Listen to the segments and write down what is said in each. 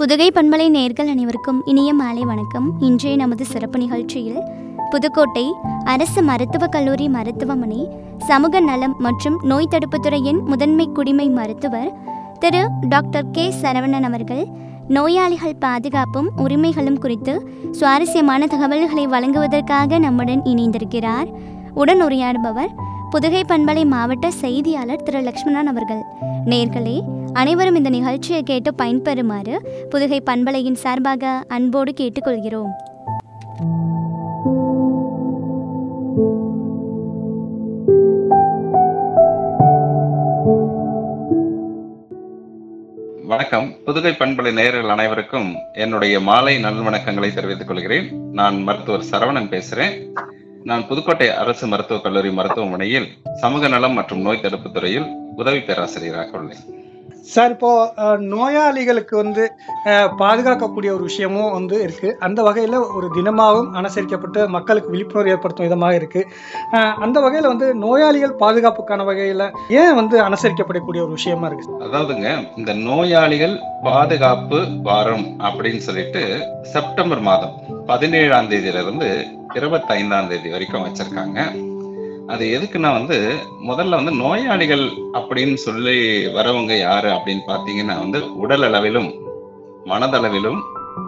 புதுகை பண்பலை நேர்கள் அனைவருக்கும் இனிய மாலை வணக்கம் இன்றைய நமது சிறப்பு நிகழ்ச்சியில் புதுக்கோட்டை அரசு மருத்துவக் கல்லூரி மருத்துவமனை சமூக நலம் மற்றும் நோய் தடுப்புத் துறையின் முதன்மை குடிமை மருத்துவர் திரு டாக்டர் கே சரவணன் அவர்கள் நோயாளிகள் பாதுகாப்பும் உரிமைகளும் குறித்து சுவாரஸ்யமான தகவல்களை வழங்குவதற்காக நம்முடன் இணைந்திருக்கிறார் உடன் உரையாடுபவர் புதுகை பண்பலை மாவட்ட செய்தியாளர் திரு லக்ஷ்மணன் அவர்கள் நேர்களே அனைவரும் இந்த நிகழ்ச்சியை கேட்டு பயன்பெறுமாறு புதுகை பண்பலையின் சார்பாக அன்போடு கேட்டுக்கொள்கிறோம் வணக்கம் புதுகை பண்பலை நேயர்கள் அனைவருக்கும் என்னுடைய மாலை நல்வணக்கங்களை தெரிவித்துக் கொள்கிறேன் நான் மருத்துவர் சரவணன் பேசுறேன் நான் புதுக்கோட்டை அரசு மருத்துவக் கல்லூரி மருத்துவமனையில் சமூக நலம் மற்றும் நோய் தடுப்பு துறையில் உதவி பேராசிரியராக உள்ளேன் சார் இப்போ அஹ், நோயாளிகளுக்கு வந்து அஹ், பாதுகாக்கக்கூடிய ஒரு விஷயமும் வந்து இருக்கு அந்த வகையில் ஒரு தினமாகவும் அனுசரிக்கப்பட்டு மக்களுக்கு விழிப்புணர்வு ஏற்படுத்தும் விதமாக இருக்கு அஹ், அந்த வகையில் வந்து நோயாளிகள் பாதுகாப்புக்கான வகையில் ஏன் வந்து அனுசரிக்கப்படக்கூடிய ஒரு விஷயமா இருக்கு அதாவதுங்க இந்த நோயாளிகள் பாதுகாப்பு வாரம் அப்படின்னு சொல்லிட்டு செப்டம்பர் மாதம் பதினேழாம் தேதியில இருந்து இருபத்தி ஐந்தாம் தேதி வரைக்கும் வச்சிருக்காங்க அது எதுக்குன்னா வந்து முதல்ல வந்து நோயாளிகள் அப்படின்னு சொல்லி வரவங்க யாரு அப்படின்னு பாத்தீங்கன்னா வந்து உடல் அளவிலும் மனதளவிலும்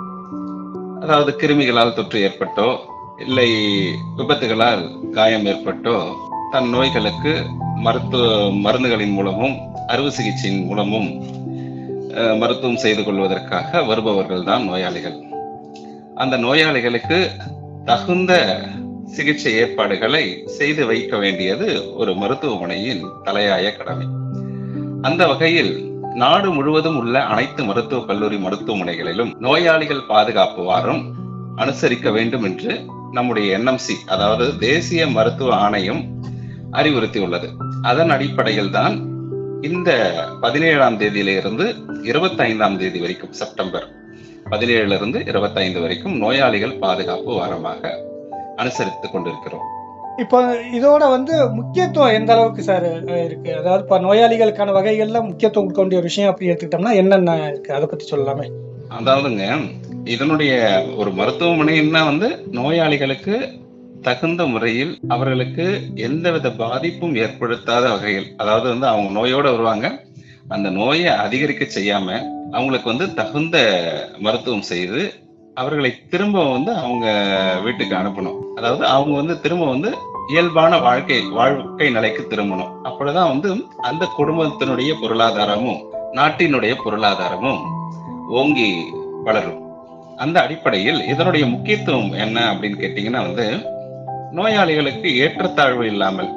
அதாவது கிருமிகளால் தொற்று ஏற்பட்டோ இல்லை விபத்துகளால் காயம் ஏற்பட்டோ தன் நோய்களுக்கு மருத்துவ மருந்துகளின் மூலமும் அறுவை சிகிச்சையின் மூலமும் அஹ், மருத்துவம் செய்து கொள்வதற்காக வருபவர்கள் தான் நோயாளிகள் அந்த நோயாளிகளுக்கு தகுந்த சிகிச்சை ஏற்பாடுகளை செய்து வைக்க வேண்டியது ஒரு மருத்துவமனையின் தலையாய கடமை அந்த வகையில் நாடு முழுவதும் உள்ள அனைத்து மருத்துவக் கல்லூரி மருத்துவமனைகளிலும் நோயாளிகள் பாதுகாப்பு வாரம் அனுசரிக்க வேண்டும் என்று நம்முடைய என்எம்சி அதாவது தேசிய மருத்துவ ஆணையம் அறிவுறுத்தியுள்ளது அதன் அடிப்படையில் தான் இந்த பதினேழாம் தேதியிலிருந்து இருபத்தி ஐந்தாம் தேதி வரைக்கும் செப்டம்பர் பதினேழுல இருந்து இருபத்தைந்து வரைக்கும் நோயாளிகள் பாதுகாப்பு வாரமாக அனுசரித்துக் கொண்டிருக்கிறோம் இப்போ இதோட வந்து முக்கியத்துவம் எந்த அளவுக்கு சார் அஹ், இருக்கு அதாவது இப்போ நோயாளிகளுக்கான வகைகள்ல முக்கியத்துவம் கொடுக்க வேண்டிய ஒரு விஷயம் அப்படி எடுத்துக்கிட்டோம்னா என்னென்ன இருக்கு அதை பத்தி சொல்லலாமே அதாவதுங்க இதனுடைய ஒரு மருத்துவமனைன்னா வந்து நோயாளிகளுக்கு தகுந்த முறையில் அவர்களுக்கு எந்தவித பாதிப்பும் ஏற்படுத்தாத வகையில் அதாவது வந்து அவங்க நோயோட வருவாங்க அந்த நோயை அதிகரிக்க செய்யாம அவங்களுக்கு வந்து தகுந்த மருத்துவம் செய்து அவர்களை திரும்ப வந்து அவங்க வீட்டுக்கு அனுப்பணும் அதாவது அவங்க வந்து திரும்ப வந்து இயல்பான வாழ்க்கை வாழ்க்கை நிலைக்கு திரும்பணும் அப்பொழுதுதான் வந்து அந்த குடும்பத்தினுடைய பொருளாதாரமும் நாட்டினுடைய பொருளாதாரமும் ஓங்கி வளரும் அந்த அடிப்படையில் இதனுடைய முக்கியத்துவம் என்ன அப்படின்னு கேட்டீங்கன்னா வந்து நோயாளிகளுக்கு ஏற்றத்தாழ்வு இல்லாமல்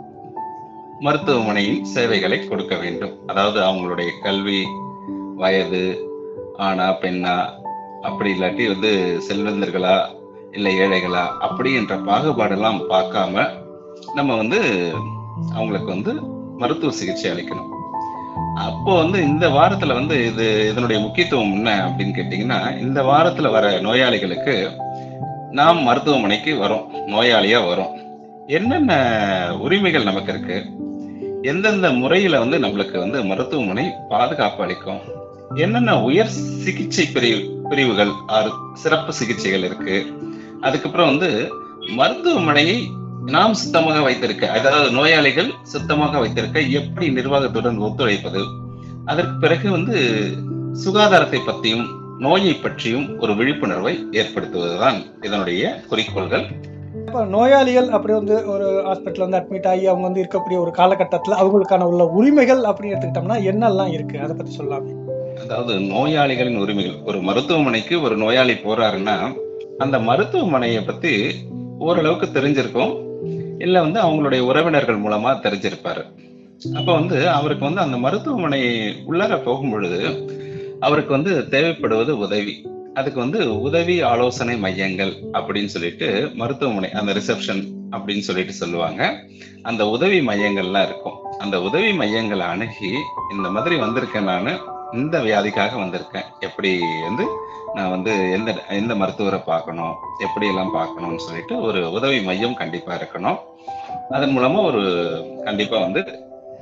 மருத்துவமனையின் சேவைகளை கொடுக்க வேண்டும் அதாவது அவங்களுடைய கல்வி வயது ஆணா பெண்ணா அப்படி இல்லாட்டி வந்து செல்வந்தர்களா இல்லை ஏழைகளா அப்படி என்ற பாகுபாடெல்லாம் பார்க்காம நம்ம வந்து அவங்களுக்கு வந்து மருத்துவ சிகிச்சை அளிக்கணும் அப்போ வந்து இந்த வாரத்துல வந்து இது இதனுடைய முக்கியத்துவம் என்ன அப்படின்னு கேட்டீங்கன்னா இந்த வாரத்துல வர நோயாளிகளுக்கு நாம் மருத்துவமனைக்கு வரோம் நோயாளியா வரோம் என்னென்ன உரிமைகள் நமக்கு இருக்கு எந்தெந்த முறையில வந்து நம்மளுக்கு வந்து மருத்துவமனை பாதுகாப்பு அளிக்கும் என்னென்ன உயர் சிகிச்சை பிரிவு பிரிவுகள் ஆறு சிறப்பு சிகிச்சைகள் இருக்கு அதுக்கப்புறம் வந்து மருத்துவமனையை நாம் சுத்தமாக வைத்திருக்க அதாவது நோயாளிகள் சுத்தமாக வைத்திருக்க எப்படி நிர்வாகத்துடன் ஒத்துழைப்பது அதற்கு பிறகு வந்து சுகாதாரத்தை பற்றியும் நோயை பற்றியும் ஒரு விழிப்புணர்வை ஏற்படுத்துவதுதான் இதனுடைய குறிக்கோள்கள் இப்போ நோயாளிகள் அப்படி வந்து ஒரு ஹாஸ்பிட்டல் வந்து அட்மிட் ஆகி அவங்க வந்து இருக்கக்கூடிய ஒரு காலகட்டத்தில் அவங்களுக்கான உள்ள உரிமைகள் அப்படின்னு எடுத்துக்கிட்டோம்னா என்னெல்லாம் இருக்கு அதை பத்தி சொல்லலாமே அதாவது நோயாளிகளின் உரிமைகள் ஒரு மருத்துவமனைக்கு ஒரு நோயாளி போறாருன்னா அந்த மருத்துவமனையை பத்தி ஓரளவுக்கு தெரிஞ்சிருக்கும் இல்ல வந்து அவங்களுடைய உறவினர்கள் மூலமா தெரிஞ்சிருப்பாரு அப்ப வந்து அவருக்கு வந்து அந்த மருத்துவமனை உள்ளார போகும் பொழுது அவருக்கு வந்து தேவைப்படுவது உதவி அதுக்கு வந்து உதவி ஆலோசனை மையங்கள் அப்படின்னு சொல்லிட்டு மருத்துவமனை அந்த ரிசப்ஷன் அப்படின்னு சொல்லிட்டு சொல்லுவாங்க அந்த உதவி மையங்கள்லாம் இருக்கும் அந்த உதவி மையங்களை அணுகி இந்த மாதிரி வந்திருக்கேன் நான் இந்த வியாதிக்காக வந்திருக்கேன் எப்படி வந்து நான் வந்து எந்த எந்த மருத்துவரை பார்க்கணும் எப்படி எல்லாம் பார்க்கணும்னு சொல்லிட்டு ஒரு உதவி மையம் கண்டிப்பா இருக்கணும் அதன் மூலமா ஒரு கண்டிப்பா வந்து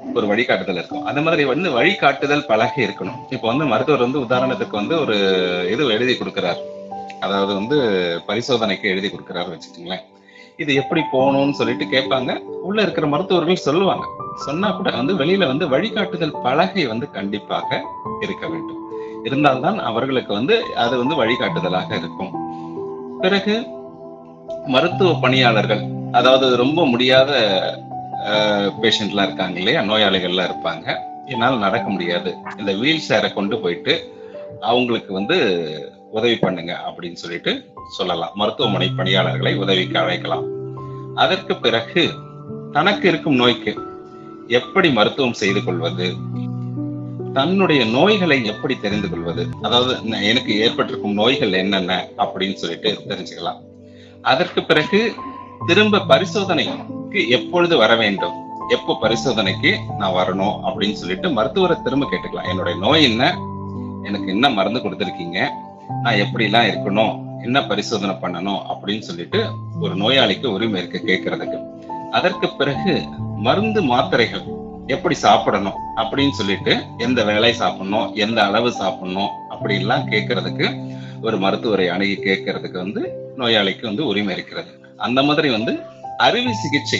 ஒரு வழிகாட்டுதல் இருக்கும் அந்த மாதிரி வந்து வழிகாட்டுதல் பழகி இருக்கணும் இப்போ வந்து மருத்துவர் வந்து உதாரணத்துக்கு வந்து ஒரு இது எழுதி கொடுக்கிறார் அதாவது வந்து பரிசோதனைக்கு எழுதி கொடுக்கிறாரு வச்சுக்கோங்களேன் இது எப்படி போகணும்னு சொல்லிட்டு கேட்பாங்க உள்ள இருக்கிற மருத்துவர்கள் சொல்லுவாங்க சொன்னா கூட வந்து வெளியில வந்து வழிகாட்டுதல் பலகை வந்து கண்டிப்பாக இருக்க வேண்டும் இருந்தால்தான் அவர்களுக்கு வந்து அது வந்து வழிகாட்டுதலாக இருக்கும் பிறகு மருத்துவ பணியாளர்கள் அதாவது ரொம்ப முடியாத பேஷண்ட்லாம் இருக்காங்க இல்லையா நோயாளிகள்லாம் இருப்பாங்க என்னால் நடக்க முடியாது இந்த வீல் சேரை கொண்டு போயிட்டு அவங்களுக்கு வந்து உதவி பண்ணுங்க அப்படின்னு சொல்லிட்டு சொல்லலாம் மருத்துவமனை பணியாளர்களை உதவிக்கு அழைக்கலாம் அதற்கு பிறகு தனக்கு இருக்கும் நோய்க்கு எப்படி மருத்துவம் செய்து கொள்வது தன்னுடைய நோய்களை எப்படி தெரிந்து கொள்வது அதாவது ந- எனக்கு ஏற்பட்டிருக்கும் நோய்கள் என்னென்ன அப்படின்னு சொல்லிட்டு தெரிஞ்சுக்கலாம் அதற்கு பிறகு திரும்ப பரிசோதனைக்கு எப்பொழுது வர வேண்டும் எப்போ பரிசோதனைக்கு நான் வரணும் அப்படின்னு சொல்லிட்டு மருத்துவரை திரும்ப கேட்டுக்கலாம் என்னுடைய நோய் என்ன எனக்கு என்ன மருந்து கொடுத்துருக்கீங்க நான் எப்படிலாம் இருக்கணும் என்ன பரிசோதனை பண்ணணும் அப்படின்னு சொல்லிட்டு ஒரு நோயாளிக்கு உரிமை இருக்கு கேட்கறதுக்கு அதற்கு பிறகு மருந்து மாத்திரைகள் எப்படி சாப்பிடணும் அப்படின்னு சொல்லிட்டு எந்த வேலை சாப்பிடணும் எந்த அளவு சாப்பிடணும் அப்படி எல்லாம் கேட்கறதுக்கு ஒரு மருத்துவரை அணுகி கேட்கறதுக்கு வந்து நோயாளிக்கு வந்து உரிமை இருக்கிறது அந்த மாதிரி வந்து அறுவை சிகிச்சை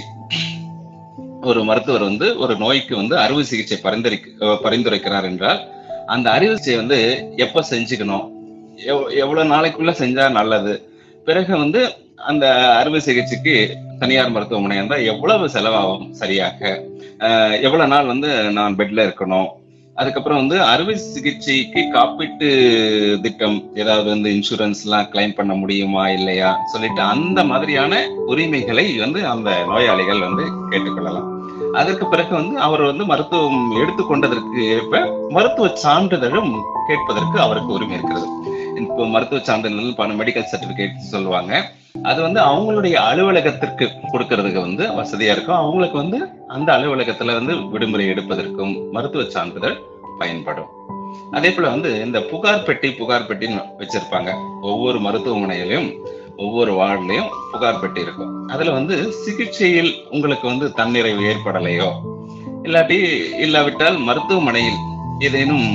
ஒரு மருத்துவர் வந்து ஒரு நோய்க்கு வந்து அறுவை சிகிச்சை பரிந்துரை பரிந்துரைக்கிறார் என்றால் அந்த அறுவை சிகிச்சை வந்து எப்ப செஞ்சுக்கணும் எவ்- எவ்வளவு நாளைக்குள்ள செஞ்சா நல்லது பிறகு வந்து அந்த அறுவை சிகிச்சைக்கு தனியார் மருத்துவமனை இருந்தா எவ்வளவு செலவாகும் சரியாக அஹ் எவ்வளவு நாள் வந்து நான் பெட்ல இருக்கணும் அதுக்கப்புறம் வந்து அறுவை சிகிச்சைக்கு காப்பீட்டு திட்டம் ஏதாவது வந்து இன்சூரன்ஸ் எல்லாம் கிளைம் பண்ண முடியுமா இல்லையா சொல்லிட்டு அந்த மாதிரியான உரிமைகளை வந்து அந்த நோயாளிகள் வந்து கேட்டுக்கொள்ளலாம் அதற்கு பிறகு வந்து அவர் வந்து மருத்துவம் எடுத்துக்கொண்டதற்கு ஏற்ப மருத்துவ சான்றிதழும் கேட்பதற்கு அவருக்கு உரிமை இருக்கிறது இப்போ மருத்துவ சான்றிதழ் பண மெடிக்கல் சர்டிபிகேட் சொல்லுவாங்க அது வந்து அவங்களுடைய அலுவலகத்திற்கு கொடுக்கறதுக்கு வந்து வசதியா இருக்கும் அவங்களுக்கு வந்து அந்த அலுவலகத்துல வந்து விடுமுறை எடுப்பதற்கும் மருத்துவ சான்றிதழ் பயன்படும் அதே போல வந்து இந்த புகார் பெட்டி புகார் பெட்டின்னு வச்சிருப்பாங்க ஒவ்வொரு மருத்துவமனையிலும் ஒவ்வொரு வார்டுலயும் புகார் பெட்டி இருக்கும் அதுல வந்து சிகிச்சையில் உங்களுக்கு வந்து தன்னிறைவு ஏற்படலையோ இல்லாட்டி இல்லாவிட்டால் மருத்துவமனையில் ஏதேனும்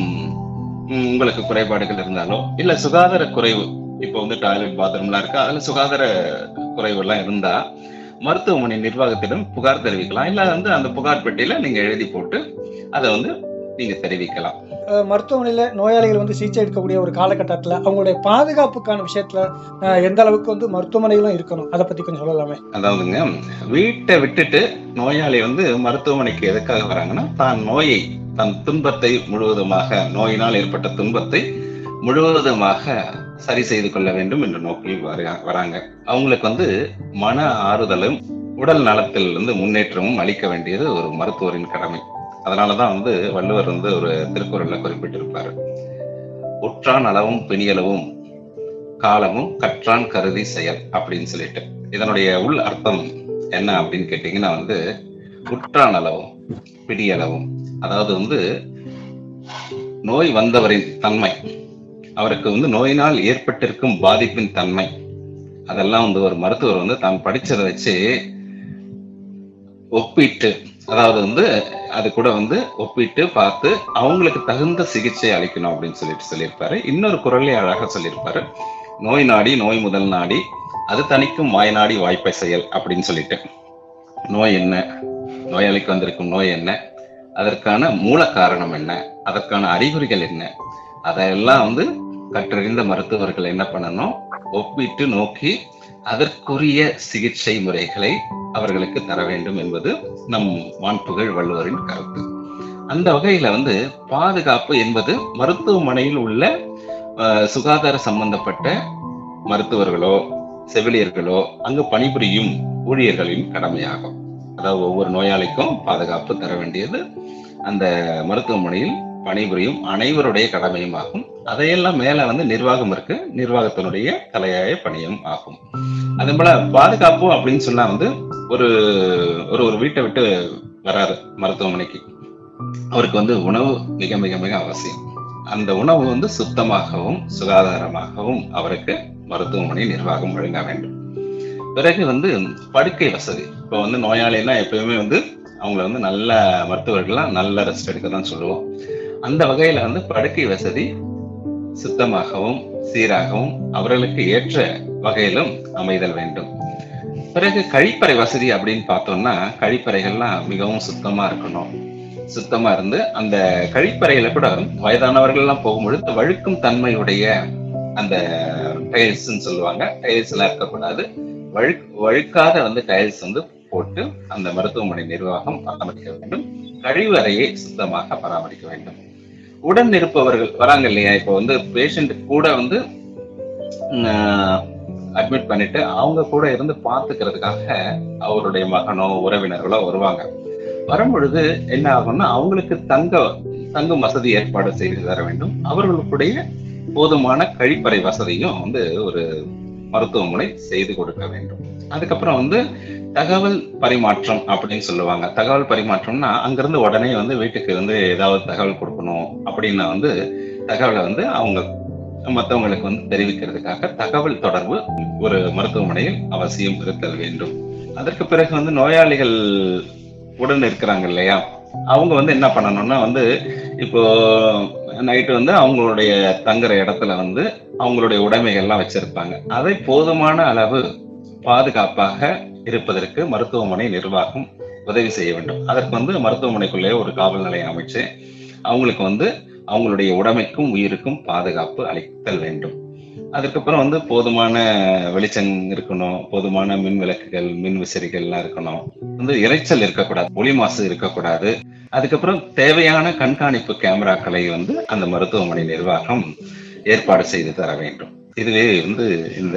ம், உங்களுக்கு குறைபாடுகள் இருந்தாலோ இல்ல சுகாதார குறைவு இப்போ வந்து டாய்லெட் பாத்ரூம்லாம் இருக்கு அதுல சுகாதார குறைவு எல்லாம் இருந்தா மருத்துவமனை நிர்வாகத்திடம் புகார் தெரிவிக்கலாம் இல்ல வந்து அந்த புகார் பெட்டியில நீங்க எழுதி போட்டு அதை வந்து நீங்க தெரிவிக்கலாம் அஹ் மருத்துவமனையில நோயாளிகள் வந்து சிகிச்சை எடுக்கக்கூடிய ஒரு காலகட்டத்துல அவங்களுடைய பாதுகாப்புக்கான விஷயத்துல அஹ் எந்த அளவுக்கு வந்து மருத்துவமனைகளும் இருக்கணும் அதை பத்தி கொஞ்சம் சொல்லலாமே அதாவதுங்க வீட்டை விட்டுட்டு நோயாளி வந்து மருத்துவமனைக்கு எதுக்காக வராங்கன்னா தான் நோயை தன் துன்பத்தை முழுவதுமாக நோயினால் ஏற்பட்ட துன்பத்தை முழுவதுமாக சரி செய்து கொள்ள வேண்டும் என்ற நோக்கில் வர- வராங்க அவங்களுக்கு வந்து மன ஆறுதலும் உடல் நலத்தில் வந்து முன்னேற்றமும் அளிக்க வேண்டியது ஒரு மருத்துவரின் கடமை அதனாலதான் வந்து வள்ளுவர் வந்து ஒரு திருக்குறள்ல குறிப்பிட்டிருப்பாரு உற்றான் அளவும் பிணியளவும் காலமும் கற்றான் கருதி செயல் அப்படின்னு சொல்லிட்டு இதனுடைய உள் அர்த்தம் என்ன அப்படின்னு கேட்டீங்கன்னா வந்து உற்றான் அளவும் பிடியளவும் அதாவது வந்து நோய் வந்தவரின் தன்மை அவருக்கு வந்து நோயினால் ஏற்பட்டிருக்கும் பாதிப்பின் தன்மை அதெல்லாம் வந்து ஒரு மருத்துவர் வந்து தான் படிச்சதை வச்சு ஒப்பிட்டு அதாவது வந்து அது கூட வந்து ஒப்பிட்டு பார்த்து அவங்களுக்கு தகுந்த சிகிச்சை அளிக்கணும் அப்படின்னு சொல்லிட்டு சொல்லியிருப்பாரு இன்னொரு குரலே அழகா சொல்லியிருப்பாரு நோய் நாடி நோய் முதல் நாடி அது தணிக்கும் வாய் நாடி வாய்ப்பை செயல் அப்படின்னு சொல்லிட்டு நோய் என்ன நோயாளிக்கு வந்திருக்கும் நோய் என்ன அதற்கான மூல காரணம் என்ன அதற்கான அறிகுறிகள் என்ன அதையெல்லாம் வந்து கற்றறிந்த மருத்துவர்கள் என்ன பண்ணணும் ஒப்பிட்டு நோக்கி அதற்குரிய சிகிச்சை முறைகளை அவர்களுக்கு தர வேண்டும் என்பது நம் வான்புகழ் வள்ளுவரின் கருத்து அந்த வகையில வந்து பாதுகாப்பு என்பது மருத்துவமனையில் உள்ள அஹ், சுகாதார சம்பந்தப்பட்ட மருத்துவர்களோ செவிலியர்களோ அங்கு பணிபுரியும் ஊழியர்களின் கடமையாகும் அதாவது ஒவ்வொரு நோயாளிக்கும் பாதுகாப்பு தர வேண்டியது அந்த மருத்துவமனையில் பணிபுரியும் அனைவருடைய கடமையும் ஆகும் அதையெல்லாம் மேல வந்து நிர்வாகம் இருக்கு நிர்வாகத்தினுடைய தலையாய பணியும் ஆகும் அதே போல பாதுகாப்பு அப்படின்னு சொன்னா வந்து ஒரு ஒரு ஒரு வீட்டை விட்டு வராரு மருத்துவமனைக்கு அவருக்கு வந்து உணவு மிக மிக மிக அவசியம் அந்த உணவு வந்து சுத்தமாகவும் சுகாதாரமாகவும் அவருக்கு மருத்துவமனை நிர்வாகம் வழங்க வேண்டும் பிறகு வந்து படுக்கை வசதி இப்போ வந்து நோயாளினா எப்பயுமே வந்து அவங்கள வந்து நல்ல மருத்துவர்கள்லாம் நல்ல ரெஸ்ட் எடுக்க தான் சொல்லுவோம் அந்த வகையில வந்து படுக்கை வசதி சுத்தமாகவும் சீராகவும் அவர்களுக்கு ஏற்ற வகையிலும் அமைதல் வேண்டும் பிறகு கழிப்பறை வசதி அப்படின்னு பார்த்தோம்னா கழிப்பறைகள்லாம் மிகவும் சுத்தமா இருக்கணும் சுத்தமா இருந்து அந்த கழிப்பறையில கூட வயதானவர்கள் எல்லாம் போகும்பொழுது வழுக்கும் தன்மையுடைய அந்த டைல்ஸ்ன்னு சொல்லுவாங்க டைல்ஸ் எல்லாம் இருக்கக்கூடாது வழுக் வழுக்காத வந்து டைல்ஸ் வந்து போட்டு அந்த மருத்துவமனை நிர்வாகம் பராமரிக்க வேண்டும் கழிவறையை சுத்தமாக பராமரிக்க வேண்டும் உடன் இருப்பவர்கள் வராங்க இல்லையா இப்போ வந்து பேஷண்ட் கூட வந்து அட்மிட் பண்ணிட்டு அவங்க கூட இருந்து பார்த்துக்கிறதுக்காக அவருடைய மகனோ உறவினர்களோ வருவாங்க வரும்பொழுது என்ன ஆகும்னா அவங்களுக்கு தங்க தங்கும் வசதி ஏற்பாடு செய்து தர வேண்டும் அவர்களுடைய போதுமான கழிப்பறை வசதியும் வந்து ஒரு மருத்துவமனை செய்து கொடுக்க வேண்டும் அதுக்கப்புறம் வந்து தகவல் பரிமாற்றம் அப்படின்னு சொல்லுவாங்க தகவல் பரிமாற்றம்னா அங்கிருந்து உடனே வந்து வீட்டுக்கு வந்து ஏதாவது தகவல் கொடுக்கணும் அப்படின்னா வந்து தகவலை வந்து அவங்க மற்றவங்களுக்கு வந்து தெரிவிக்கிறதுக்காக தகவல் தொடர்பு ஒரு மருத்துவமனையில் அவசியம் இருத்தல் வேண்டும் அதற்கு பிறகு வந்து நோயாளிகள் உடன் இருக்கிறாங்க இல்லையா அவங்க வந்து என்ன பண்ணணும்னா வந்து இப்போ நைட்டு வந்து அவங்களுடைய தங்குற இடத்துல வந்து அவங்களுடைய உடைமைகள்லாம் வச்சிருப்பாங்க அதை போதுமான அளவு பாதுகாப்பாக இருப்பதற்கு மருத்துவமனை நிர்வாகம் உதவி செய்ய வேண்டும் அதற்கு வந்து மருத்துவமனைக்குள்ளே ஒரு காவல் நிலையம் அமைச்சு அவங்களுக்கு வந்து அவங்களுடைய உடைமைக்கும் உயிருக்கும் பாதுகாப்பு அளித்தல் வேண்டும் அதுக்கப்புறம் வந்து போதுமான வெளிச்சம் இருக்கணும் போதுமான மின் விளக்குகள் மின் விசிறிகள்லாம் இருக்கணும் வந்து இறைச்சல் இருக்கக்கூடாது ஒளி மாசு இருக்கக்கூடாது அதுக்கப்புறம் தேவையான கண்காணிப்பு கேமராக்களை வந்து அந்த மருத்துவமனை நிர்வாகம் ஏற்பாடு செய்து தர வேண்டும் இதுவே வந்து இந்த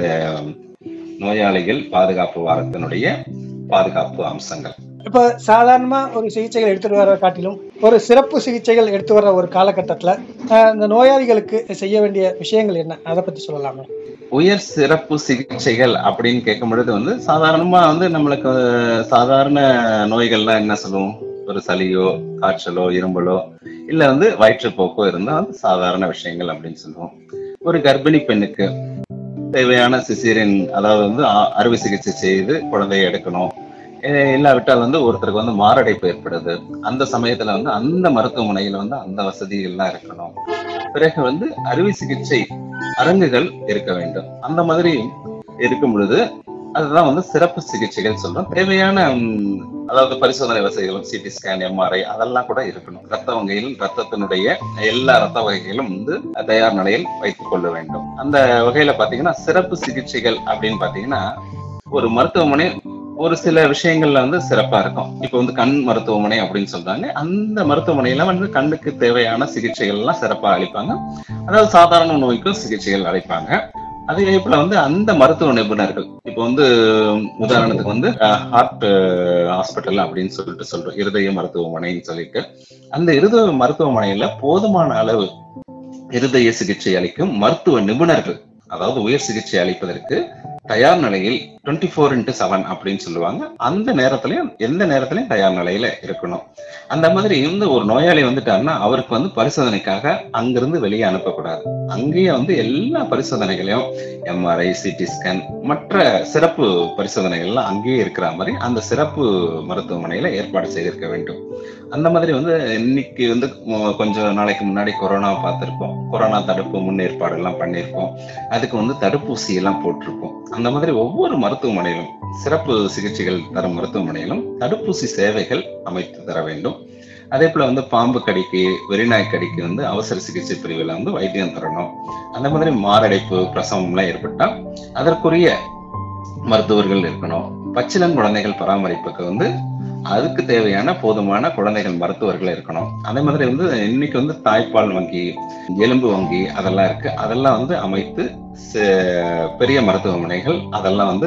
நோயாளிகள் பாதுகாப்பு வாரத்தினுடைய பாதுகாப்பு அம்சங்கள் இப்ப சாதாரணமா ஒரு சிகிச்சைகள் எடுத்துட்டு வர காட்டிலும் ஒரு சிறப்பு சிகிச்சைகள் எடுத்து வர ஒரு காலகட்டத்துல அஹ், இந்த நோயாளிகளுக்கு செய்ய வேண்டிய விஷயங்கள் என்ன அதை பத்தி சொல்லலாமே உயர் சிறப்பு சிகிச்சைகள் அப்படின்னு கேட்கும் பொழுது வந்து சாதாரணமா வந்து நம்மளுக்கு அஹ், சாதாரண நோய்கள்லாம் என்ன சொல்லுவோம் ஒரு சளியோ காய்ச்சலோ இரும்பலோ இல்ல வந்து வயிற்றுப்போக்கோ இருந்தா வந்து சாதாரண விஷயங்கள் அப்படின்னு சொல்லுவோம் ஒரு கர்ப்பிணி பெண்ணுக்கு தேவையான சிசேரியன் அதாவது வந்து அ- அறுவை சிகிச்சை செய்து குழந்தையை எடுக்கணும் இ- இல்லாவிட்டால் வந்து ஒருத்தருக்கு வந்து மாரடைப்பு ஏற்படுது அந்த சமயத்துல வந்து அந்த மருத்துவமனையில வந்து அந்த வசதிகள்லாம் இருக்கணும் பிறகு வந்து அறுவை சிகிச்சை அரங்குகள் இருக்க வேண்டும் அந்த மாதிரி இருக்கும் பொழுது அதுதான் வந்து சிறப்பு சிகிச்சைகள் சொல்றோம் தேவையான ம், அதாவது பரிசோதனை வசதிகளும் சிடி ஸ்கேன் எம்ஆர்ஐ அதெல்லாம் கூட இருக்கணும் ரத்த வகையில் ரத்தத்தினுடைய எல்லா ரத்த வகைகளும் வந்து தயார் நிலையில் வைத்துக் கொள்ள வேண்டும் அந்த வகையில பாத்தீங்கன்னா சிறப்பு சிகிச்சைகள் அப்படின்னு பாத்தீங்கன்னா ஒரு மருத்துவமனை ஒரு சில விஷயங்கள்ல வந்து சிறப்பா இருக்கும் இப்போ வந்து கண் மருத்துவமனை அப்படின்னு சொல்றாங்க அந்த மருத்துவமனையில வந்து கண்ணுக்கு தேவையான சிகிச்சைகள் எல்லாம் சிறப்பா அளிப்பாங்க அதாவது சாதாரண நோய்க்கும் சிகிச்சைகள் அளிப்பாங்க அதே போல வந்து அந்த மருத்துவ நிபுணர்கள் இப்போ வந்து உதாரணத்துக்கு வந்து ஹார்ட் ஹாஸ்பிட்டல் அப்படின்னு சொல்லிட்டு சொல்றோம் இருதய மருத்துவமனைன்னு சொல்லிட்டு அந்த இருதய மருத்துவமனையில போதுமான அளவு இருதய சிகிச்சை அளிக்கும் மருத்துவ நிபுணர்கள் அதாவது உயர் சிகிச்சை அளிப்பதற்கு தயார் நிலையில் டுவெண்ட்டி ஃபோர் இன்ட்டு செவன் அப்படின்னு சொல்லுவாங்க அந்த நேரத்திலையும் எந்த நேரத்திலையும் தயார் நிலையில இருக்கணும் அந்த மாதிரி இருந்து ஒரு நோயாளி வந்துட்டாருன்னா அவருக்கு வந்து பரிசோதனைக்காக அங்கிருந்து வெளியே அனுப்பக்கூடாது அங்கேயே வந்து எல்லா பரிசோதனைகளையும் எம்ஆர்ஐ சிடி ஸ்கேன் மற்ற சிறப்பு பரிசோதனைகள்லாம் அங்கேயே இருக்கிற மாதிரி அந்த சிறப்பு மருத்துவமனையில ஏற்பாடு செய்திருக்க வேண்டும் அந்த மாதிரி வந்து இன்னைக்கு வந்து மு- கொஞ்சம் நாளைக்கு முன்னாடி கொரோனா பார்த்திருப்போம் கொரோனா தடுப்பு முன்னேற்பாடு எல்லாம் பண்ணியிருப்போம் அதுக்கு வந்து தடுப்பூசி எல்லாம் போட்டிருப்போம் அந்த மாதிரி ஒவ்வொரு மருத்துவமனையிலும் சிறப்பு சிகிச்சைகள் தரும் மருத்துவமனையிலும் தடுப்பூசி சேவைகள் அமைத்து தர வேண்டும் அதே போல வந்து பாம்பு கடிக்கு வெறிநாய் கடிக்கு வந்து அவசர சிகிச்சை பிரிவில் வந்து வைத்தியம் தரணும் அந்த மாதிரி மாரடைப்பு பிரசவம் எல்லாம் ஏற்பட்டா அதற்குரிய மருத்துவர்கள் இருக்கணும் பச்சிளம் குழந்தைகள் பராமரிப்புக்கு வந்து அதுக்கு தேவையான போதுமான குழந்தைகள் மருத்துவர்கள் இருக்கணும் அதே மாதிரி வந்து இன்னைக்கு வந்து தாய்ப்பால் வங்கி எலும்பு வங்கி அதெல்லாம் இருக்கு அதெல்லாம் வந்து அமைத்து ச- பெரிய மருத்துவமனைகள் அதெல்லாம் வந்து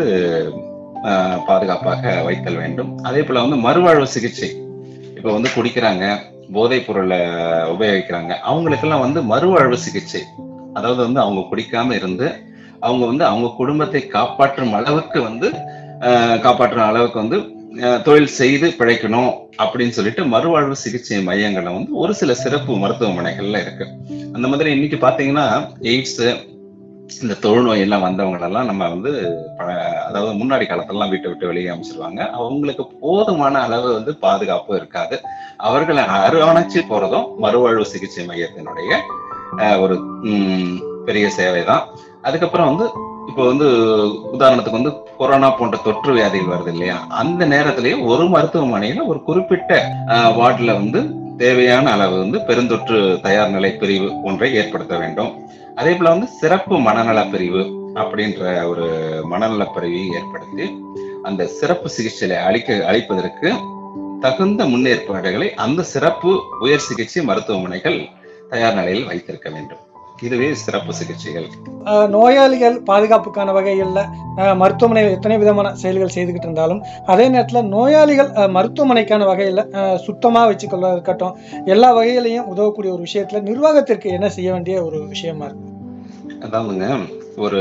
ஆஹ், பாதுகாப்பாக வைத்தல் வேண்டும் அதே போல வந்து மறுவாழ்வு சிகிச்சை இப்போ வந்து குடிக்கிறாங்க போதைப் பொருளை உபயோகிக்கிறாங்க அவங்களுக்கெல்லாம் வந்து மறுவாழ்வு சிகிச்சை அதாவது வந்து அவங்க குடிக்காம இருந்து அவங்க வந்து அவங்க குடும்பத்தை காப்பாற்றும் அளவுக்கு வந்து ஆஹ், காப்பாற்றும் அளவுக்கு வந்து ஆஹ், தொழில் செய்து பிழைக்கணும் அப்படின்னு சொல்லிட்டு மறுவாழ்வு சிகிச்சை மையங்களை வந்து ஒரு சில சிறப்பு மருத்துவமனைகள்ல இருக்கு அந்த மாதிரி இன்னைக்கு பாத்தீங்கன்னா எய்ட்ஸ் இந்த தொழுநோய் எல்லாம் வந்தவங்களெல்லாம் நம்ம வந்து ப- அதாவது முன்னாடி காலத்துலலாம் வீட்டை விட்டு வெளியே அமைச்சிருவாங்க அவங்களுக்கு போதுமான அளவு வந்து பாதுகாப்பு இருக்காது அவர்களை அரவணைச்சு போறதும் மறுவாழ்வு சிகிச்சை மையத்தினுடைய அஹ், ஒரு ம், பெரிய சேவை தான் அதுக்கப்புறம் வந்து இப்போ வந்து உதாரணத்துக்கு வந்து கொரோனா போன்ற தொற்று வியாதிகள் வருது இல்லையா அந்த நேரத்திலேயே ஒரு மருத்துவமனையில ஒரு குறிப்பிட்ட வார்டுல வந்து தேவையான அளவு வந்து பெருந்தொற்று தயார் நிலை பிரிவு ஒன்றை ஏற்படுத்த வேண்டும் அதே போல வந்து சிறப்பு மனநல பிரிவு அப்படின்ற ஒரு மனநல பிரிவை ஏற்படுத்தி அந்த சிறப்பு சிகிச்சையை அளிக்க அளிப்பதற்கு தகுந்த முன்னேற்பாடுகளை அந்த சிறப்பு உயர் சிகிச்சை மருத்துவமனைகள் தயார் நிலையில் வைத்திருக்க வேண்டும் இதுவே சிறப்பு சிகிச்சைகள் அஹ், நோயாளிகள் பாதுகாப்புக்கான வகைகளில் மருத்துவமனையில் எத்தனை விதமான செயல்கள் செய்துக்கிட்டு இருந்தாலும் அதே நேரத்தில் நோயாளிகள் அஹ், மருத்துவமனைக்கான வகையில் சுத்தமாக வச்சுக்கொள்ள இருக்கட்டும் எல்லா வகையிலையும் உதவக்கூடிய ஒரு விஷயத்துல நிர்வாகத்திற்கு என்ன செய்ய வேண்டிய ஒரு விஷயமா இருக்கு அதாவதுங்க ஒரு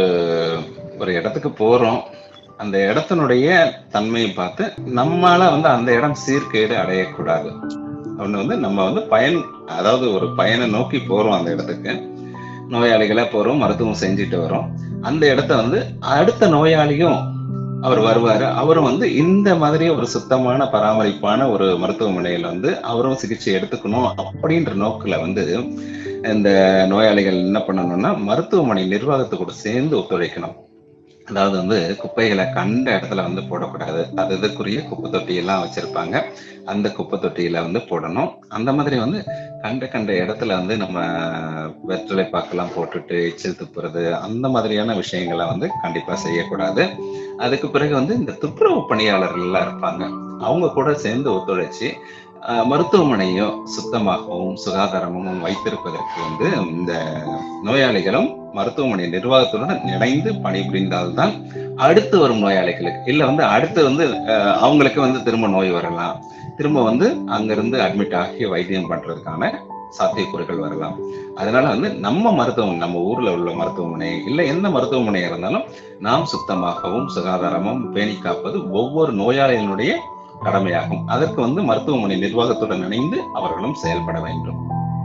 ஒரு இடத்துக்கு போறோம் அந்த இடத்தினுடைய தன்மையை பார்த்து நம்மால வந்து அந்த இடம் சீர்கேடு அடையக்கூடாது ஒண்ணு வந்து நம்ம வந்து பயன் அதாவது ஒரு பயனை நோக்கி போறோம் அந்த இடத்துக்கு நோயாளிகளா போறோம் மருத்துவம் செஞ்சுட்டு வரோம் அந்த இடத்த வந்து அடுத்த நோயாளியும் அவர் வருவாரு அவரும் வந்து இந்த மாதிரி ஒரு சுத்தமான பராமரிப்பான ஒரு மருத்துவமனையில வந்து அவரும் சிகிச்சை எடுத்துக்கணும் அப்படின்ற நோக்குல வந்து இந்த நோயாளிகள் என்ன பண்ணணும்னா மருத்துவமனை நிர்வாகத்து கூட சேர்ந்து ஒத்துழைக்கணும் அதாவது வந்து குப்பைகளை கண்ட இடத்துல வந்து போடக்கூடாது அது இதுக்குரிய குப்பை தொட்டி எல்லாம் வச்சிருப்பாங்க அந்த குப்பை தொட்டியில வந்து போடணும் அந்த மாதிரி வந்து கண்ட கண்ட இடத்துல வந்து நம்ம வெற்றிலை பாக்கெல்லாம் போட்டுட்டு எச்சில் துப்புறது அந்த மாதிரியான விஷயங்களை வந்து கண்டிப்பா செய்யக்கூடாது அதுக்கு பிறகு வந்து இந்த துப்புரவு பணியாளர்கள் எல்லாம் இருப்பாங்க அவங்க கூட சேர்ந்து ஒத்துழைச்சு அஹ், மருத்துவமனையும் சுத்தமாகவும் சுகாதாரமும் வைத்திருப்பதற்கு வந்து இந்த நோயாளிகளும் மருத்துவமனை நிர்வாகத்துடன் இணைந்து பணிபுரிந்தால்தான் அடுத்து வரும் நோயாளிகளுக்கு இல்ல வந்து அடுத்து வந்து அஹ், அவங்களுக்கு வந்து திரும்ப நோய் வரலாம் திரும்ப வந்து அங்கிருந்து அட்மிட் ஆகி வைத்தியம் பண்றதுக்கான சாத்தியக்கூறுகள் வரலாம் அதனால வந்து நம்ம மருத்துவம் நம்ம ஊர்ல உள்ள மருத்துவமனை இல்ல எந்த மருத்துவமனையா இருந்தாலும் நாம் சுத்தமாகவும் சுகாதாரமும் பேணி காப்பது ஒவ்வொரு நோயாளிகளுடைய கடமையாகும் அதற்கு வந்து மருத்துவமனை நிர்வாகத்துடன் இணைந்து அவர்களும் செயல்பட வேண்டும்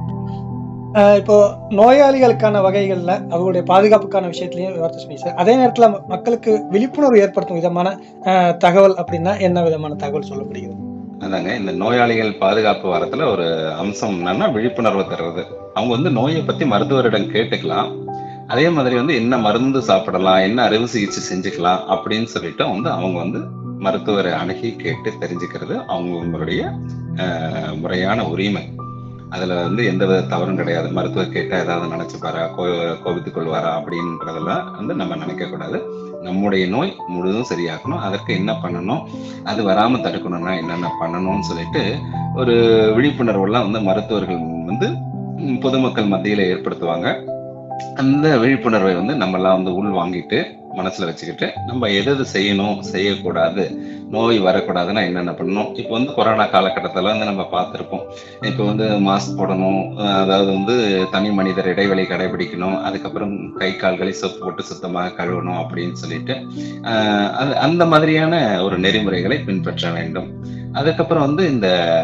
அஹ் இப்போ நோயாளிகளுக்கான வகைகளில் அவர்களுடைய பாதுகாப்புக்கான விஷயத்திலையும் விவரத்தை சொன்னீங்க சார் அதே நேரத்தில் மக்களுக்கு விழிப்புணர்வு ஏற்படுத்தும் விதமான அஹ், தகவல் அப்படின்னா என்ன விதமான தகவல் சொல்லப்படுகிறது அதாங்க இந்த நோயாளிகள் பாதுகாப்பு வாரத்துல ஒரு அம்சம் என்னன்னா விழிப்புணர்வு தர்றது அவங்க வந்து நோயை பத்தி மருத்துவரிடம் கேட்டுக்கலாம் அதே மாதிரி வந்து என்ன மருந்து சாப்பிடலாம் என்ன அறுவை சிகிச்சை செஞ்சுக்கலாம் அப்படின்னு சொல்லிட்டு வந்து அவங்க வந்து மருத்துவரை அணுகி கேட்டு தெரிஞ்சுக்கிறது அவங்களுடைய அஹ், முறையான உரிமை அதுல வந்து எந்த வித தவறும் கிடையாது மருத்துவர் கேட்டா ஏதாவது நினைச்சுப்பாரா கோ கோபித்துக் கொள்வாரா அப்படின்றதெல்லாம் வந்து நம்ம நினைக்க கூடாது நம்முடைய நோய் முழுதும் சரியாக்கணும் அதற்கு என்ன பண்ணணும் அது வராம தடுக்கணும்னா என்னென்ன பண்ணணும்னு சொல்லிட்டு ஒரு விழிப்புணர்வுலாம் வந்து மருத்துவர்கள் வந்து ம், பொதுமக்கள் மத்தியில ஏற்படுத்துவாங்க அந்த விழிப்புணர்வை வந்து நம்ம எல்லாம் வந்து உள் வாங்கிட்டு மனசுல வச்சுக்கிட்டு நம்ம எது எது செய்யணும் செய்யக்கூடாது நோய் வரக்கூடாதுன்னா என்னென்ன பண்ணணும் இப்போ வந்து கொரோனா காலகட்டத்துல வந்து நம்ம பார்த்துருப்போம் இப்போ வந்து மாஸ்க் போடணும் அஹ் அதாவது வந்து தனி மனிதர் இடைவெளி கடைபிடிக்கணும் அதுக்கப்புறம் கை கால்களை சோப்பு போட்டு சுத்தமாக கழுவணும் அப்படின்னு சொல்லிட்டு ஆஹ் அது அந்த மாதிரியான ஒரு நெறிமுறைகளை பின்பற்ற வேண்டும் அதுக்கப்புறம் வந்து இந்த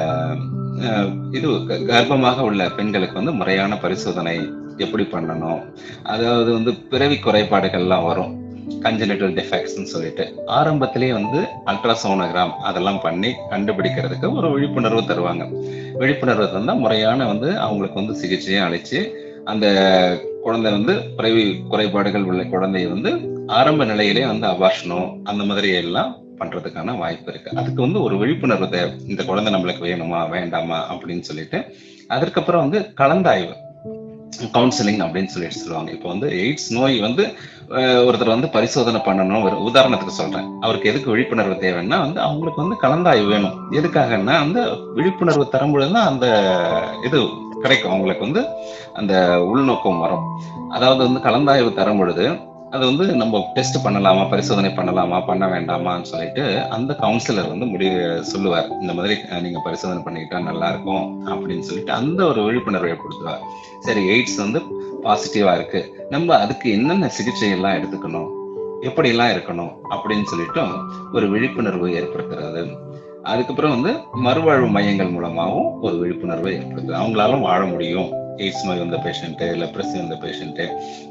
ஆஹ் இது க- கர்ப்பமாக உள்ள பெண்களுக்கு வந்து முறையான பரிசோதனை எப்படி பண்ணணும் அதாவது வந்து பிறவி குறைபாடுகள்லாம் வரும் கஞ்சனிட்டல் டிஃபெக்ட்ஸ்னு சொல்லிட்டு ஆரம்பத்திலேயே வந்து அல்ட்ராசோனோகிராம் அதெல்லாம் பண்ணி கண்டுபிடிக்கிறதுக்கு ஒரு விழிப்புணர்வு தருவாங்க விழிப்புணர்வு தந்தா முறையான வந்து அவங்களுக்கு வந்து சிகிச்சையும் அளிச்சு அந்த குழந்தை வந்து பிறவி குறைபாடுகள் உள்ள குழந்தையை வந்து ஆரம்ப நிலையிலே வந்து அபாஷனம் அந்த மாதிரி எல்லாம் பண்றதுக்கான வாய்ப்பு இருக்கு அதுக்கு வந்து ஒரு விழிப்புணர்வு தேவை இந்த குழந்தை நம்மளுக்கு வேணுமா வேண்டாமா அப்படின்னு சொல்லிட்டு அதற்கப்புறம் வந்து கலந்தாய்வு கவுன்சிலிங் அப்படின்னு சொல்லிட்டு சொல்லுவாங்க இப்போ வந்து எய்ட்ஸ் நோய் வந்து அஹ், ஒருத்தர் வந்து பரிசோதனை பண்ணணும் ஒரு உதாரணத்துக்கு சொல்றேன் அவருக்கு எதுக்கு விழிப்புணர்வு தேவைன்னா வந்து அவங்களுக்கு வந்து கலந்தாய்வு வேணும் எதுக்காகன்னா வந்து விழிப்புணர்வு தரும் பொழுதுதான் அந்த இது கிடைக்கும் அவங்களுக்கு வந்து அந்த உள்நோக்கம் வரும் அதாவது வந்து கலந்தாய்வு தரும் பொழுது அது வந்து நம்ம டெஸ்ட் பண்ணலாமா பரிசோதனை பண்ணலாமா பண்ண வேண்டாமான்னு சொல்லிட்டு அந்த கவுன்சிலர் வந்து முடிவு சொல்லுவார் இந்த மாதிரி அஹ், நீங்க பரிசோதனை பண்ணிக்கிட்டா நல்லா இருக்கும் அப்படின்னு சொல்லிட்டு அந்த ஒரு விழிப்புணர்வை ஏற்படுத்துவார் சரி எய்ட்ஸ் வந்து பாசிட்டிவா இருக்கு நம்ம அதுக்கு என்னென்ன சிகிச்சை எல்லாம் எடுத்துக்கணும் எப்படி எல்லாம் இருக்கணும் அப்படின்னு சொல்லிட்டு ஒரு விழிப்புணர்வு ஏற்படுத்துறது அதுக்கப்புறம் வந்து மறுவாழ்வு மையங்கள் மூலமாகவும் ஒரு விழிப்புணர்வை ஏற்படுத்துது அவங்களால வாழ முடியும் எய்ட்ஸ் நோய் வந்த பேஷண்ட்டு லெப்ரசி வந்த பேஷண்ட்டு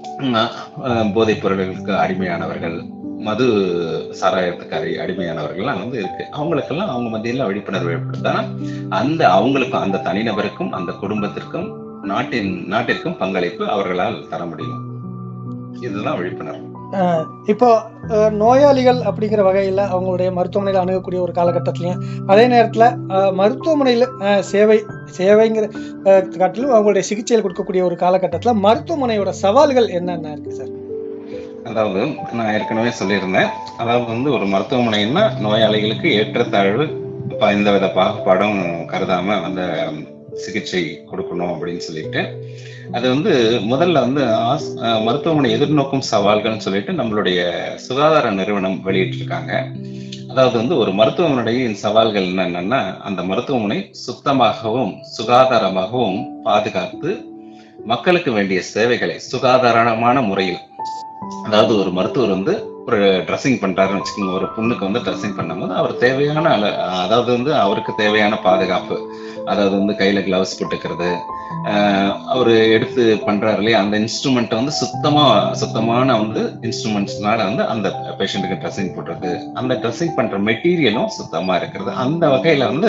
அஹ், போதைப் பொருட்களுக்கு அடிமையானவர்கள் மது சாராயத்துக்கு அடி அடிமையானவர்கள்லாம் வந்து இருக்கு அவங்களுக்கெல்லாம் அவங்க மத்தியில விழிப்புணர்வு ஏற்படுத்தா அந்த அவங்களுக்கும் அந்த தனிநபருக்கும் அந்த குடும்பத்திற்கும் நாட்டின் நாட்டிற்கும் பங்களிப்பு அவர்களால் தர முடியும் இதுதான் விழிப்புணர்வு இப்போ அஹ், நோயாளிகள் அப்படிங்கிற வகையில் அவங்களுடைய மருத்துவமனையில் அணுகக்கூடிய ஒரு காலகட்டத்திலையும் அதே நேரத்தில் மருத்துவமனையில் அஹ், சேவை சேவைங்கிற அஹ், காட்டிலும் அவங்களுடைய சிகிச்சையில் கொடுக்கக்கூடிய ஒரு காலகட்டத்தில் மருத்துவமனையோட சவால்கள் என்னென்ன இருக்கு சார் அதாவது நான் ஏற்கனவே சொல்லியிருந்தேன் அதாவது வந்து ஒரு மருத்துவமனைன்னா நோயாளிகளுக்கு ஏற்றத்தாழ்வு இப்ப எந்தவித பாகுபாடும் கருதாம அந்த சிகிச்சை கொடுக்கணும் அப்படின்னு சொல்லிட்டு அது வந்து முதல்ல வந்து ஆஸ்- அஹ் மருத்துவமனை எதிர்நோக்கும் சவால்கள்னு சொல்லிட்டு நம்மளுடைய சுகாதார நிறுவனம் வெளியிட்டிருக்காங்க அதாவது வந்து ஒரு மருத்துவமனையின் சவால்கள் என்னன்னா அந்த மருத்துவமனை சுத்தமாகவும் சுகாதாரமாகவும் பாதுகாத்து மக்களுக்கு வேண்டிய சேவைகளை சுகாதாரமான முறையில் அதாவது ஒரு மருத்துவர் வந்து ஒரு ட்ரெஸ்ஸிங் பண்றாருன்னு வச்சுக்கோங்க ஒரு பொண்ணுக்கு வந்து ட்ரெஸ்ஸிங் பண்ணும்போது அவர் தேவையான அள- அதாவது வந்து அவருக்கு தேவையான பாதுகாப்பு அதாவது வந்து கையில கிளவுஸ் போட்டுக்கிறது ஆஹ் அவரு எடுத்து பண்றாரு இல்லையா அந்த இன்ஸ்ட்ருமெண்ட் வந்து சுத்தமா சுத்தமான வந்து இன்ஸ்ட்ருமெண்ட்ஸ்னால வந்து அந்த பேஷண்ட்டுக்கு ட்ரெஸ்ஸிங் போடுறது அந்த ட்ரெஸ்ஸிங் பண்ற மெட்டீரியலும் சுத்தமா இருக்கிறது அந்த வகையில வந்து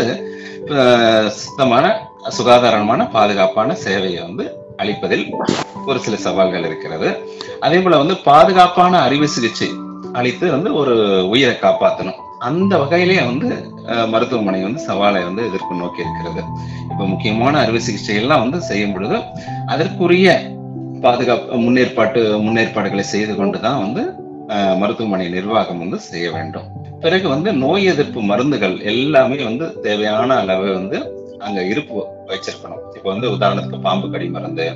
ஆஹ் சுத்தமான சுகாதாரமான பாதுகாப்பான சேவையை வந்து அளிப்பதில் ஒரு சில சவால்கள் இருக்கிறது அதே போல வந்து பாதுகாப்பான அறுவை சிகிச்சை அளித்து வந்து ஒரு உயிரை காப்பாற்றணும் அந்த வகையிலேயே வந்து அஹ், மருத்துவமனை வந்து சவாலை வந்து எதிர்ப்பு நோக்கி இருக்கிறது இப்ப முக்கியமான அறுவை சிகிச்சை எல்லாம் வந்து செய்யும் பொழுது அதற்குரிய பாதுகாப்பு முன்னேற்பாட்டு முன்னேற்பாடுகளை செய்து கொண்டுதான் வந்து அஹ், மருத்துவமனை நிர்வாகம் வந்து செய்ய வேண்டும் பிறகு வந்து நோய் எதிர்ப்பு மருந்துகள் எல்லாமே வந்து தேவையான அளவு வந்து அங்க இருப்பு வச்சிருக்கணும் இப்ப வந்து உதாரணத்துக்கு பாம்பு கடி மருந்து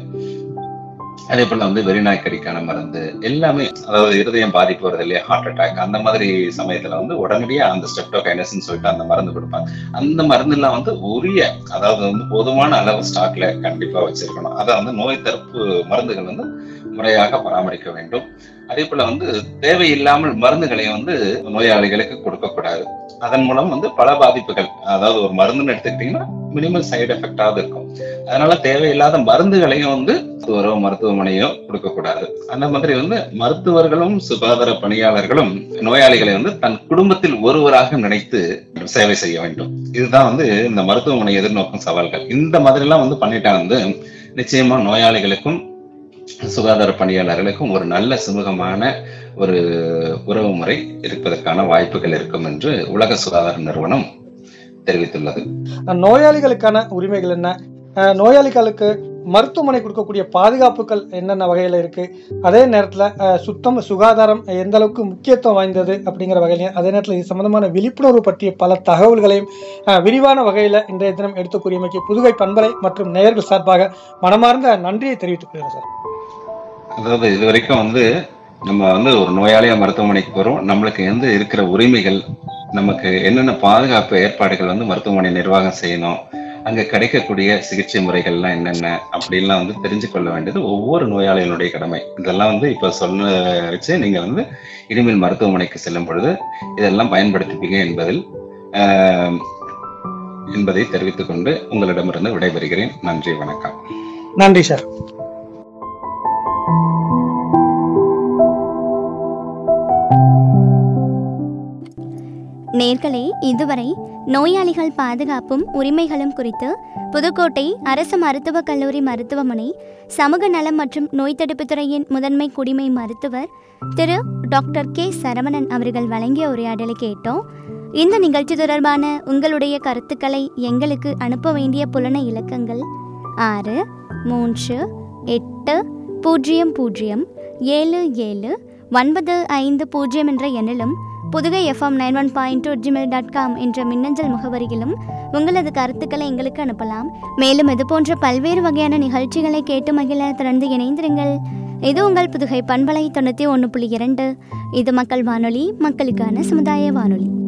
அதே போல வந்து வெறிநாய் கடிக்கான மருந்து எல்லாமே அதாவது இருதயம் பாதிப்பு வருது இல்லையா ஹார்ட் அட்டாக் அந்த மாதிரி சமயத்துல வந்து உடனடியா அந்த ஸ்டெப்டோகைனஸ்ன்னு சொல்லிட்டு அந்த மருந்து கொடுப்பாங்க அந்த மருந்து எல்லாம் வந்து உரிய அதாவது வந்து போதுமான அளவு ஸ்டாக்ல கண்டிப்பா வச்சிருக்கணும் அதை வந்து நோய் தடுப்பு மருந்துகள் வந்து முறையாக பராமரிக்க வேண்டும் அதே போல வந்து தேவையில்லாமல் மருந்துகளை வந்து நோயாளிகளுக்கு கொடுக்கக்கூடாது அதன் மூலம் வந்து பல பாதிப்புகள் அதாவது ஒரு மருந்துன்னு எடுத்துக்கிட்டீங்கன்னா மினிமல் சைடு எஃபெக்டாவது இருக்கும் அதனால தேவையில்லாத மருந்துகளையும் வந்து மருத்துவரோ மருத்துவமனையோ கொடுக்கக்கூடாது அந்த மாதிரி வந்து மருத்துவர்களும் சுகாதார பணியாளர்களும் நோயாளிகளை வந்து தன் குடும்பத்தில் ஒருவராக நினைத்து சேவை செய்ய வேண்டும் இதுதான் வந்து இந்த மருத்துவமனை எதிர்நோக்கும் சவால்கள் இந்த மாதிரி எல்லாம் வந்து பண்ணிட்டா வந்து நிச்சயமா நோயாளிகளுக்கும் சுகாதார பணியாளர்களுக்கும் ஒரு நல்ல சுமூகமான ஒரு உறவு முறை இருப்பதற்கான வாய்ப்புகள் இருக்கும் என்று உலக சுகாதார நிறுவனம் தெரிவித்துள்ளது நோயாளிகளுக்கான உரிமைகள் என்ன அஹ், நோயாளிகளுக்கு மருத்துவமனை கொடுக்கக்கூடிய பாதுகாப்புகள் என்னென்ன வகையில் இருக்கு அதே நேரத்தில் சுத்தம் சுகாதாரம் எந்த அளவுக்கு முக்கியத்துவம் வாய்ந்தது அப்படிங்கிற வகையிலையும் அதே நேரத்தில் இது சம்பந்தமான விழிப்புணர்வு பற்றிய பல தகவல்களையும் அஹ், விரிவான வகையில் இன்றைய தினம் எடுத்து கூறியமைக்கு புதுகை பண்பலை மற்றும் நேயர்கள் சார்பாக மனமார்ந்த நன்றியை தெரிவித்துக் கொள்கிறேன் சார் அதாவது இது வரைக்கும் வந்து நம்ம வந்து ஒரு நோயாளியா மருத்துவமனைக்கு போறோம் நம்மளுக்கு எந்த இருக்கிற உரிமைகள் நமக்கு என்னென்ன பாதுகாப்பு ஏற்பாடுகள் வந்து மருத்துவமனை நிர்வாகம் செய்யணும் அங்க கிடைக்கக்கூடிய சிகிச்சை முறைகள்லாம் என்னென்ன அப்படின்லாம் வந்து தெரிஞ்சு கொள்ள வேண்டியது ஒவ்வொரு நோயாளிகளுடைய கடமை இதெல்லாம் வந்து இப்ப சொல்ல வச்சு நீங்க வந்து இனிமேல் மருத்துவமனைக்கு செல்லும் பொழுது இதெல்லாம் பயன்படுத்திப்பீங்க என்பதில் ஆஹ், என்பதை தெரிவித்துக் கொண்டு உங்களிடமிருந்து விடைபெறுகிறேன் நன்றி வணக்கம் நன்றி சார் நேர்களே இதுவரை நோயாளிகள் பாதுகாப்பும் உரிமைகளும் குறித்து புதுக்கோட்டை அரசு மருத்துவக் கல்லூரி மருத்துவமனை சமூக நலம் மற்றும் நோய் தடுப்புத் துறையின் முதன்மை குடிமை மருத்துவர் திரு டாக்டர் கே சரவணன் அவர்கள் வழங்கிய உரையாடலை கேட்டோம் இந்த நிகழ்ச்சி தொடர்பான உங்களுடைய கருத்துக்களை எங்களுக்கு அனுப்ப வேண்டிய புலன இலக்கங்கள் ஆறு மூன்று எட்டு பூஜ்ஜியம் பூஜ்ஜியம் ஏழு ஏழு ஒன்பது ஐந்து பூஜ்ஜியம் என்ற எண்ணிலும் Pudugai FM nine one point two Gmail dot com என்ற மின்னஞ்சல் முகவரியிலும் உங்களது கருத்துக்களை எங்களுக்கு அனுப்பலாம் மேலும் இது போன்ற பல்வேறு வகையான நிகழ்ச்சிகளை கேட்டு மகிழ தொடர்ந்து இணைந்திருங்கள் இது உங்கள் புதுகை பண்பலை தொண்ணூற்றி ஒன்று புள்ளி இரண்டு இது மக்கள் வானொலி மக்களுக்கான சமுதாய வானொலி